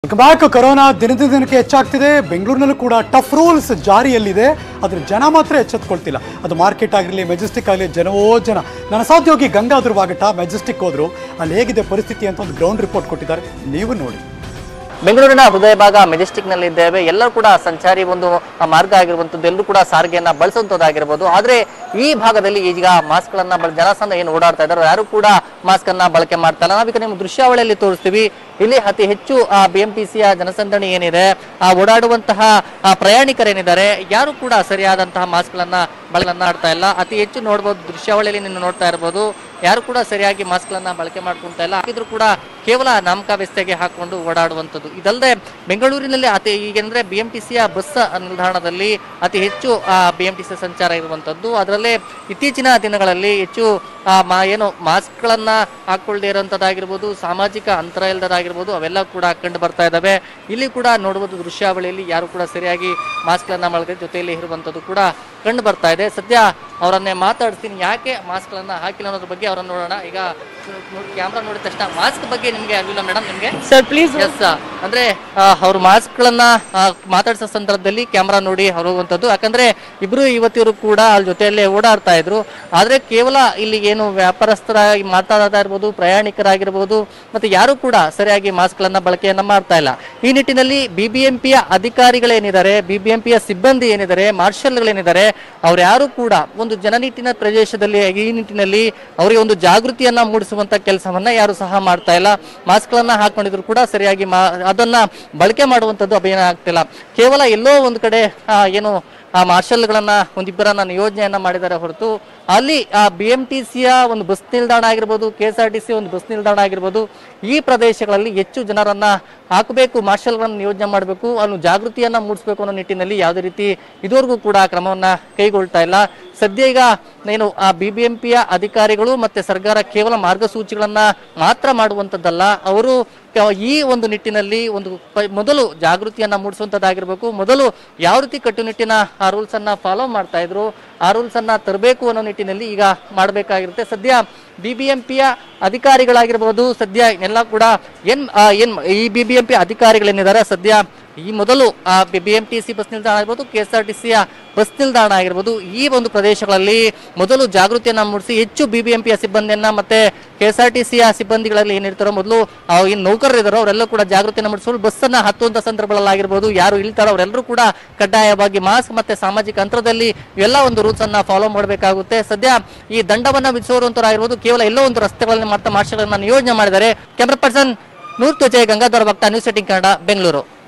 welcome back corona ದಿನದಿಂದ ದಿನಕ್ಕೆ ಹೆಚ್ಚಾಗ್ತಿದೆ ಬೆಂಗಳೂರಿನಲ್ಲೂ ಕೂಡ ಟಫ್ ರೂಲ್ಸ್ ಜಾರಿಯಲ್ಲಿದೆ ಅದ್ರ ಜನ ಮಾತ್ರ ಎಚ್ಚೆತ್ಕೊಳ್ತಿಲ್ಲ ಅದು ಮಾರ್ಕೆಟ್ ಆಗಿರಲಿ ಮೆಜೆಸ್ಟಿಕ್ ಆಗಲಿ ಜನವೋ ಜನ ನನ್ನ ಸಾಧ್ಯೋಗಿ ಗಂಗಾಧರ್ ವಾಗಟ ಮೆಜೆಸ್ಟಿಕ್ ಹೋದ್ರು ಅಲ್ಲಿ ಹೇಗಿದೆ ಪರಿಸ್ಥಿತಿ ಅಂತ ಒಂದು ಗ್ರೌಂಡ್ ರಿಪೋರ್ಟ್ ಕೊಟ್ಟಿದ್ದಾರೆ ನೀವು ನೋಡಿ ಬೆಂಗಳೂರಿನ ಹೃದಯ ಭಾಗ ಮೆಜೆಸ್ಟಿಕ್ ನಲ್ಲಿ ಇದ್ದೇವೆ ಎಲ್ಲರೂ ಕೂಡ ಸಂಚಾರಿ ಒಂದು ಮಾರ್ಗ ಆಗಿರುವಂತದ್ದು ಎಲ್ಲರೂ ಕೂಡ ಸಾರಿಗೆಯನ್ನ ಬಳಸುವಂತದ್ದಾಗಿರ್ಬೋದು ಆದ್ರೆ ಈ ಭಾಗದಲ್ಲಿ ಈಗ ಮಾಸ್ಕ್ ಗಳನ್ನ ಬಳ- ಜನಸಂದ ಏನು ಓಡಾಡ್ತಾ ಇದ್ದಾರೋ ಯಾರು ಕೂಡ ಮಾಸ್ಕ್ ಅನ್ನ ಬಳಕೆ ಮಾಡ್ತಾ ಇಲ್ಲ ನಾವೀಗ ನಿಮ್ಮ ದೃಶ್ಯಾವಳಿಯಲ್ಲಿ ತೋರಿಸ್ತೀವಿ ಇಲ್ಲಿ ಅತಿ ಹೆಚ್ಚು ಬಿ ಎಂ ಟಿ ಸಿಯ ಜನಸಂದಣಿ ಏನಿದೆ ಆ ಓಡಾಡುವಂತಹ ಆ, ಪ್ರಯಾಣಿಕರೇನಿದ್ದಾರೆ ಯಾರು ಕೂಡ ಸರಿಯಾದಂತಹ ಮಾಸ್ಕ್ ಗಳನ್ನ ಬಳಕೆ ಮಾಡ್ತಾ ಇಲ್ಲ ಅತಿ ಹೆಚ್ಚು ನೋಡಬಹುದು ದೃಶ್ಯಾವಳಿಯಲ್ಲಿ ನೀವು ನೋಡ್ತಾ ಇರಬಹುದು ಯಾರು ಕೂಡ ಸರಿಯಾಗಿ ಮಾಸ್ಕ್ ಗಳನ್ನ ಬಳಕೆ ಮಾಡ್ಕೊಂತ ಇಲ್ಲ ಹಾಕಿದ್ರು ಕೂಡ ಕೇವಲ ನಾಮಕಾವ್ಯಸ್ಥೆಗೆ ಹಾಕೊಂಡು ಓಡಾಡುವಂಥದ್ದು ಇದಲ್ಲದೆ ಬೆಂಗಳೂರಿನಲ್ಲಿ ಅತಿ ಈಗೆಂದ್ರೆ ಬಿ ಎಂ ಟಿ ಸಿಯ ಬಸ್ ನಿಲ್ದಾಣದಲ್ಲಿ ಅತಿ ಹೆಚ್ಚು ಬಿ ಎಂ ಟಿ ಸಿ ಸಂಚಾರ ಇರುವಂಥದ್ದು ಅದರಲ್ಲೇ ಇತ್ತೀಚಿನ ದಿನಗಳಲ್ಲಿ ಹೆಚ್ಚು ಆ, ಮಾ ಏನು ಮಾಸ್ಕ್ಗಳನ್ನ ಹಾಕೊಳ್ಳದೆ ಇರುವಂಥದ್ದಾಗಿರ್ಬೋದು ಸಾಮಾಜಿಕ ಅಂತರ ಇಲ್ಲದಾಗಿರ್ಬೋದು ಅವೆಲ್ಲ ಕೂಡ ಕಂಡು ಬರ್ತಾ ಇದ್ದಾವೆ ಇಲ್ಲಿ ಕೂಡ ನೋಡುವುದು ದೃಶ್ಯಾವಳಿಯಲ್ಲಿ ಯಾರು ಕೂಡ ಸರಿಯಾಗಿ ಮಾಸ್ಕ್ಗಳನ್ನ ಬಳಕೆ ಜೊತೆಯಲ್ಲಿ ಇರುವಂಥದ್ದು ಕೂಡ ಕಂಡು ಬರ್ತಾ ಇದೆ ಸದ್ಯ ಅವರನ್ನೇ ಮಾತಾಡ್ತೀನಿ ಯಾಕೆ ಮಾಸ್ಕ್ಗಳನ್ನ ಹಾಕಿಲ್ಲ ಅನ್ನೋದ್ರ ಬಗ್ಗೆ ಅವರನ್ನ ನೋಡೋಣ ಈಗ ಕ್ಯಾಮ್ರಾ ನೋಡಿದ ತಕ್ಷಣ ಮಾಸ್ಕ್ ಬಗ್ಗೆ ನಿಮ್ಗೆ ಅರಿವಿಲ್ಲ ಮೇಡಮ್ ನಿಮ್ಗೆ ಸರ್ ಪ್ಲೀಸ್ ಎಸ್ ಅಂದ್ರೆ ಅವ್ರ ಮಾಸ್ಕ್ ಗಳನ್ನ ಆ, ಮಾತಾಡ್ಸೋ ಸಂದರ್ಭದಲ್ಲಿ ಕ್ಯಾಮ್ರಾ ನೋಡಿ ಹೋಗುವಂತದ್ದು ಯಾಕಂದ್ರೆ ಇಬ್ರು ಯುವತಿಯರು ಕೂಡ ಅಲ್ಲಿ ಜೊತೆಯಲ್ಲೇ ಓಡಾಡ್ತಾ ಇದ್ರು ಆದ್ರೆ ಕೇವಲ ಇಲ್ಲಿ ಏನು ವ್ಯಾಪಾರಸ್ಥರಾಗಿ ಮಾತಾಡ್ತಾ ಇರ್ಬೋದು ಪ್ರಯಾಣಿಕರಾಗಿರ್ಬೋದು ಮತ್ತೆ ಯಾರು ಕೂಡ ಸರಿಯಾಗಿ ಮಾಸ್ಕ್ ಗಳನ್ನ ಬಳಕೆಯನ್ನ ಮಾಡ್ತಾ ಇಲ್ಲ ಈ ನಿಟ್ಟಿನಲ್ಲಿ ಬಿಬಿಎಂಪಿಯ ಅಧಿಕಾರಿಗಳೇನಿದ್ದಾರೆ ಬಿಬಿಎಂಪಿಯ ಸಿಬ್ಬಂದಿ ಏನಿದ್ದಾರೆ ಮಾರ್ಷಲ್ಗಳೇನಿದ್ದಾರೆ ಅವ್ರು ಯಾರು ಕೂಡ ಒಂದು ಜನನಿಟ್ಟಿನ ಪ್ರದೇಶದಲ್ಲಿ ಈ ನಿಟ್ಟಿನಲ್ಲಿ ಅವರಿಗೆ ಒಂದು ಜಾಗೃತಿಯನ್ನ ಮೂಡಿಸುವಂತ ಕೆಲಸವನ್ನ ಯಾರು ಸಹ ಮಾಡ್ತಾ ಇಲ್ಲ ಮಾಸ್ಕ್ ಗಳನ್ನ ಹಾಕೊಂಡಿದ್ರು ಕೂಡ ಸರಿಯಾಗಿ ಮಾ ಅದನ್ನ ಬಳಕೆ ಮಾಡುವಂತದ್ದು ಅಭಿಯಾನ ಆಗ್ತಿಲ್ಲ ಕೇವಲ ಎಲ್ಲೋ ಒಂದು ಕಡೆ ಆ, ಏನು ಆ ಮಾರ್ಷಲ್ಗಳನ್ನ ಒಂದಿಬ್ಬರನ್ನ ನಿಯೋಜನೆಯನ್ನ ಮಾಡಿದ್ದಾರೆ ಹೊರತು ಅಲ್ಲಿ ಆ ಬಿ ಎಂ ಟಿ ಸಿಯ ಒಂದು ಬಸ್ ನಿಲ್ದಾಣ ಆಗಿರ್ಬೋದು K S R T C ಒಂದು ಬಸ್ ನಿಲ್ದಾಣ ಆಗಿರ್ಬೋದು ಈ ಪ್ರದೇಶಗಳಲ್ಲಿ ಹೆಚ್ಚು ಜನರನ್ನ ಹಾಕಬೇಕು ಮಾರ್ಷಲ್ಗಳನ್ನ ನಿಯೋಜನೆ ಮಾಡಬೇಕು ಅನ್ನೋ ಜಾಗೃತಿಯನ್ನ ಮೂಡಿಸಬೇಕು ಅನ್ನೋ ನಿಟ್ಟಿನಲ್ಲಿ ಯಾವುದೇ ರೀತಿ ಇದುವರೆಗೂ ಕೂಡ ಕ್ರಮವನ್ನ ಕೈಗೊಳ್ತಾ ಇಲ್ಲ ಸದ್ಯ ಈಗ ಏನು ಆ ಬಿ ಬಿ ಎಂ ಪಿಯ ಅಧಿಕಾರಿಗಳು ಮತ್ತೆ ಸರ್ಕಾರ ಕೇವಲ ಮಾರ್ಗಸೂಚಿಗಳನ್ನ ಮಾತ್ರ ಮಾಡುವಂತದ್ದಲ್ಲ ಅವರು ಕ- ಈ ಒಂದು ನಿಟ್ಟಿನಲ್ಲಿ ಒಂದು ಪ- ಮೊದಲು ಜಾಗೃತಿಯನ್ನ ಮೂಡಿಸುವಂತದ್ದಾಗಿರ್ಬೇಕು ಮೊದಲು ಯಾವ ರೀತಿ ಕಟ್ಟುನಿಟ್ಟಿನ ಆ ರೂಲ್ಸ್ ಅನ್ನ ಫಾಲೋ ಮಾಡ್ತಾ ಇದ್ರು ಆ ರೂಲ್ಸ್ ಅನ್ನ ತರಬೇಕು ಅನ್ನೋ ನಿಟ್ಟಿನಲ್ಲಿ ಈಗ ಮಾಡಬೇಕಾಗಿರುತ್ತೆ ಸದ್ಯ ಬಿ ಬಿ ಎಂ ಪಿಯ ಅಧಿಕಾರಿಗಳಾಗಿರ್ಬೋದು ಸದ್ಯ ಎಲ್ಲ ಕೂಡ ಏನ್ ಆ, ಏನ್ ಈ ಬಿ ಬಿ ಎಂ ಪಿ ಅಧಿಕಾರಿಗಳೇನಿದ್ದಾರೆ ಸದ್ಯ ಈ ಮೊದಲು ಆ B M T C bus ನಿಲ್ದಾಣ ಆಗಿರ್ಬೋದು ಕೆ ಎಸ್ ಆರ್ ಟಿ ಸಿಯ ಬಸ್ ನಿಲ್ದಾಣ ಆಗಿರ್ಬೋದು ಈ ಒಂದು ಪ್ರದೇಶಗಳಲ್ಲಿ ಮೊದಲು ಜಾಗೃತಿಯನ್ನ ಮೂಡಿಸಿ ಹೆಚ್ಚು ಬಿ ಬಿ ಎಂ ಪಿಯ ಸಿಬ್ಬಂದಿಯನ್ನ ಮತ್ತೆ ಕೆ ಎಸ್ ಆರ್ ಟಿ ಸಿಯ ಸಿಬ್ಬಂದಿಗಳಲ್ಲಿ ಏನಿರ್ತಾರೋ ಮೊದಲು ಆ ಏನು ನೌಕರರಿದ್ದಾರೋ ಅವರೆಲ್ಲ ಕೂಡ ಜಾಗೃತಿಯನ್ನು ಮೂಡಿಸಲು ಬಸ್ ಅನ್ನ ಹತ್ತುವಂತ ಸಂದರ್ಭಗಳಾಗಿರ್ಬೋದು ಯಾರು ಇಳ್ತಾರೋ ಅವರೆಲ್ಲರೂ ಕೂಡ ಕಡ್ಡಾಯವಾಗಿ ಮಾಸ್ಕ್ ಮತ್ತೆ ಸಾಮಾಜಿಕ ಅಂತರದಲ್ಲಿ ಇವೆಲ್ಲ ಒಂದು ರೂಲ್ಸ್ ಅನ್ನ ಫಾಲೋ ಮಾಡಬೇಕಾಗುತ್ತೆ ಸದ್ಯ ಈ ದಂಡವನ್ನ ವಿಧಿಸುವಂತರಾಗಿರ್ಬೋದು ಕೇವಲ ಎಲ್ಲೋ ಒಂದು ರಸ್ತೆಗಳಲ್ಲಿ ಮಾತ್ರ ಮಾರ್ಷಲ್ಗಳನ್ನ ನಿಯೋಜನೆ ಮಾಡಿದ್ದಾರೆ ಕ್ಯಾಮ್ರಾ ಪರ್ಸನ್ ನೂರ್ ತ್ವಚೆ ಗಂಗಾಧರ ಭಕ್ತ ನ್ಯೂಸ್ ಏಟಿನ್ ಕನ್ನಡ ಬೆಂಗಳೂರು